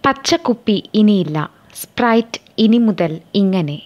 പച്ചക്കുപ്പി ഇനിയില്ല സ്പ്രൈറ്റ് ഇനി മുതൽ ഇങ്ങനെ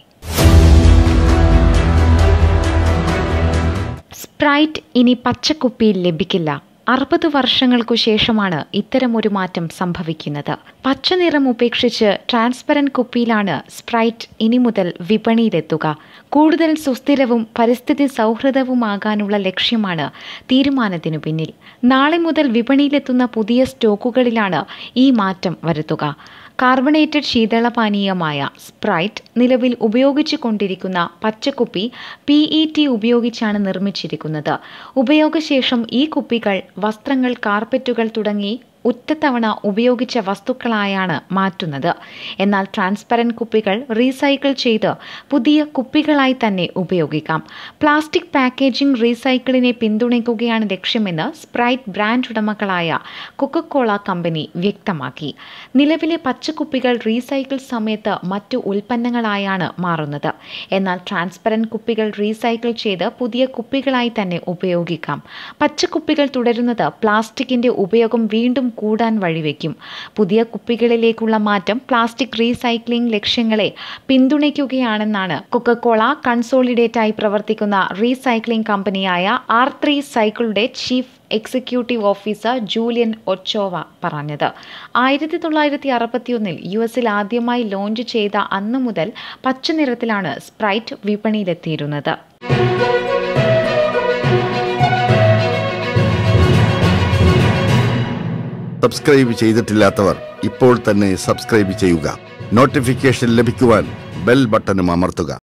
സ്പ്രൈറ്റ് ഇനി പച്ചക്കുപ്പിയിൽ ലഭിക്കില്ല അറുപത് വർഷങ്ങൾക്കു ശേഷമാണ് ഇത്തരമൊരു മാറ്റം സംഭവിക്കുന്നത് പച്ചനിറം ഉപേക്ഷിച്ച് ട്രാൻസ്പെറന്റ് കുപ്പിയിലാണ് സ്പ്രൈറ്റ് ഇനി മുതൽ വിപണിയിലെത്തുക കൂടുതൽ സുസ്ഥിരവും പരിസ്ഥിതി സൗഹൃദവുമാകാനുള്ള ലക്ഷ്യമാണ് തീരുമാനത്തിനു പിന്നിൽ നാളെ മുതൽ വിപണിയിലെത്തുന്ന പുതിയ സ്റ്റോക്കുകളിലാണ് ഈ മാറ്റം വരുത്തുക കാർബണേറ്റഡ് ശീതളപാനീയമായ സ്പ്രൈറ്റ് നിലവിൽ ഉപയോഗിച്ചു കൊണ്ടിരിക്കുന്ന പച്ചക്കുപ്പി പി ഇ ടി ഉപയോഗിച്ചാണ് നിർമ്മിച്ചിരിക്കുന്നത് ഉപയോഗശേഷം ഈ കുപ്പികൾ വസ്ത്രങ്ങൾ കാർപ്പറ്റുകൾ തുടങ്ങി ഒറ്റത്തവണ ഉപയോഗിച്ച വസ്തുക്കളായാണ് മാറ്റുന്നത് എന്നാൽ ട്രാൻസ്പെറന്റ് കുപ്പികൾ റീസൈക്കിൾ ചെയ്ത് പുതിയ കുപ്പികളായി തന്നെ ഉപയോഗിക്കാം പ്ലാസ്റ്റിക് പാക്കേജിംഗ് റീസൈക്കിളിനെ പിന്തുണയ്ക്കുകയാണ് ലക്ഷ്യമെന്ന് സ്പ്രൈറ്റ് ബ്രാൻഡ് ഉടമകളായ കൊക്കക്കോള കമ്പനി വ്യക്തമാക്കി നിലവിലെ പച്ചക്കുപ്പികൾ റീസൈക്കിൾ സമയത്ത് മറ്റു ഉൽപ്പന്നങ്ങളായാണ് മാറുന്നത് എന്നാൽ ട്രാൻസ്പെറന്റ് കുപ്പികൾ റീസൈക്കിൾ ചെയ്ത് പുതിയ കുപ്പികളായി തന്നെ ഉപയോഗിക്കാം പച്ചക്കുപ്പികൾ തുടരുന്നത് പ്ലാസ്റ്റിക്കിന്റെ ഉപയോഗം വീണ്ടും കൂടാൻ വഴിവെക്കും പുതിയ കുപ്പികളിലേക്കുള്ള മാറ്റം പ്ലാസ്റ്റിക് റീസൈക്ലിംഗ് ലക്ഷ്യങ്ങളെ പിന്തുണയ്ക്കുകയാണെന്നാണ് കൊക്കക്കോള കൺസോളിഡേറ്റായി പ്രവർത്തിക്കുന്ന റീസൈക്ലിംഗ് കമ്പനിയായ ആർ ത്രീ സൈക്കിളുടെ chief executive officer Julian Ochoa പറഞ്ഞത് ആയിരത്തി തൊള്ളായിരത്തി അറുപത്തിയൊന്നിൽ യു എസിൽ ആദ്യമായി ലോഞ്ച് ചെയ്ത അന്നു മുതൽ പച്ചനിറത്തിലാണ് സ്പ്രൈറ്റ് വിപണിയിലെത്തിയിരുന്നത് സബ്സ്ക്രൈബ് ചെയ്തിട്ടില്ലാത്തവർ ഇപ്പോൾ തന്നെ സബ്സ്ക്രൈബ് ചെയ്യുക നോട്ടിഫിക്കേഷൻ ലഭിക്കുവാൻ ബെൽ ബട്ടണും അമർത്തുക